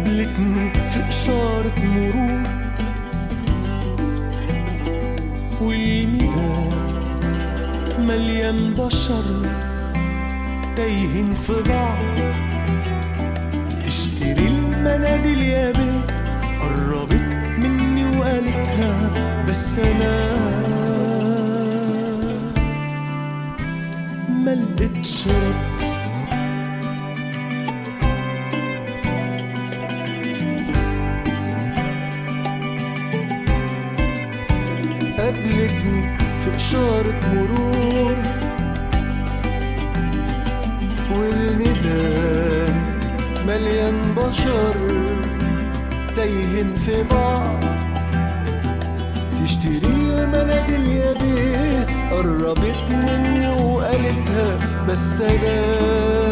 قابلتني في إشارة مرور والميدان مليان بشر تايهين في بعض تشتري المناديل يا بيه قربت مني وقالتها بس انا ملقتش رد قابلتني في إشارة مرور والميدان مليان بشر تايهين في بعض تشتري مناديل يا بيه قربت مني وقالتها بس انا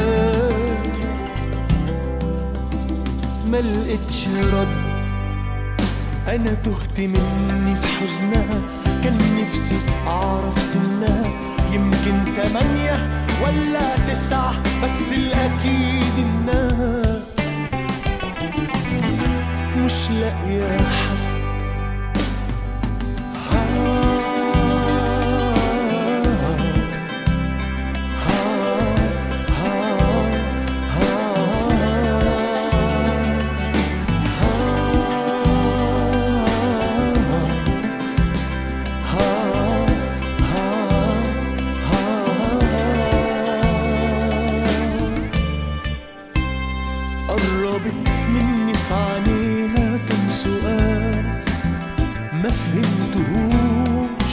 ملقتش رد انا تهت مني في حزنها كان نفسي اعرف سنها يمكن تمانية ولا تسعة بس الاكيد انها مش لاقية حد قربت مني في عينيها كم سؤال ما فهمتهوش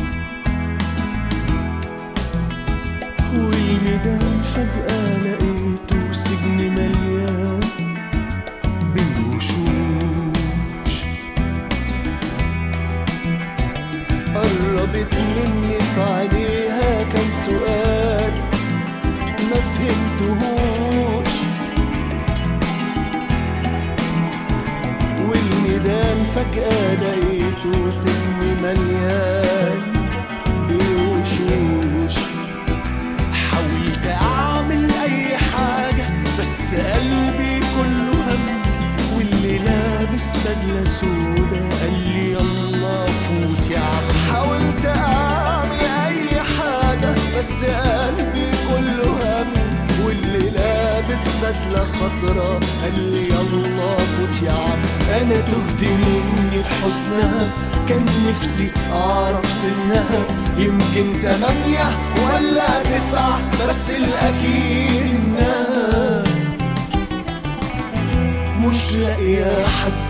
والميدان فجأة لقيته سجن مليان بالوشوش قربت مني في عينيها كم سؤال ما فهمتهوش والميدان فجأة لقيته سجن مليان بوشوش حاولت أعمل أي حاجة بس قلبي كله هم واللي لابس بدلة سودا قال لي يلا فوت يا عم حاولت أعمل أي حاجة بس قلبي كله هم واللي لابس بدلة خضرا قال لي يلا فوت يا عم أنا تهت مني في حزنها كان نفسي أعرف سنها يمكن تمانية ولا تسعة بس الأكيد إنها مش لاقية حد